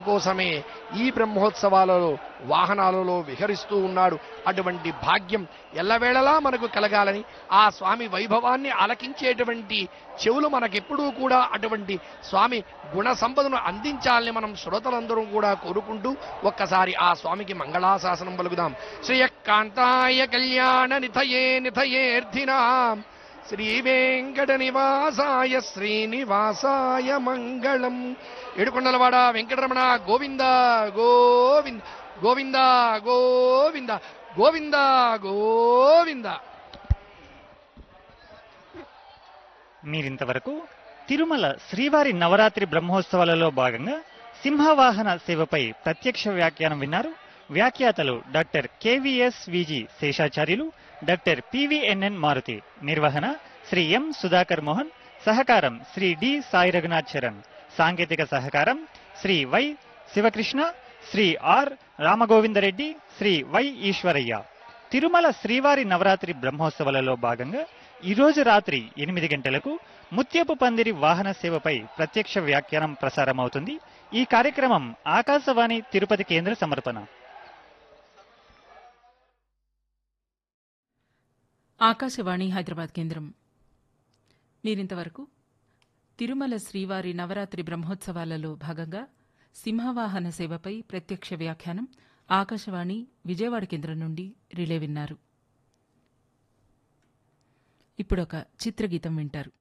కోసమే ఈ బ్రహ్మోత్సవాలలో వాహనాలలో విహరిస్తూ ఉన్నాడు అటువంటి భాగ్యం ఎల్లవేళలా మనకు కలగాలని ఆ స్వామి వైభవాన్ని ఆలకించేటువంటి చెవులు మనకెప్పుడూ కూడా అటువంటి స్వామి గుణ సంపదను అందించాలని మనం శ్రోతలందరం కూడా కోరుకుంటూ ఒక్కసారి ఆ స్వామికి మంగళాశాసనం పలుకుదాం శ్రేయకాంతాయ కళ్యాణ నిథయే నిథయేర్థినాం శ్రీ వెంకట నివాసాయ శ్రీనివాసాయ మంగళం ఏడుకొండలవాడ వెంకటరమణ గోవింద గోవింద గోవింద గోవింద గోవింద గోవింద మీరింతవరకు తిరుమల శ్రీవారి నవరాత్రి బ్రహ్మోత్సవాలలో భాగంగా సింహవాహన సేవపై ప్రత్యక్ష వ్యాఖ్యానం విన్నారు వ్యాఖ్యాతలు doctor KVS VG Seshacharyulu doctor PVNN Maruthi నిర్వహణ శ్రీ ఎం సుధాకర్ మోహన్ సహకారం శ్రీ డి సాయి రఘునాథ్ చరణ్ సాంకేతిక సహకారం Shri Y Sivakrishna Shri R Ramagovindareddy Shri Y Eshwaraiah Tirumala శ్రీవారి నవరాత్రి బ్రహ్మోత్సవాలలో భాగంగా ఈ రోజు రాత్రి ఎనిమిది గంటలకు ముత్యపు పందిరి వాహన సేవపై ప్రత్యక్ష వ్యాఖ్యానం ప్రసారమవుతుంది ఈ కార్యక్రమం ఆకాశవాణి తిరుపతి కేంద్ర సమర్పణ ఆకాశవాణి హైదరాబాద్ కేంద్రం మీరింతవరకు తిరుమల శ్రీవారి నవరాత్రి బ్రహ్మోత్సవాలలో భాగంగా సింహవాహన సేవపై ప్రత్యక్ష వ్యాఖ్యానం ఆకాశవాణి విజయవాడ కేంద్రం నుండి రిలే విన్నారు ఇప్పుడొక చిత్రగీతం వింటారు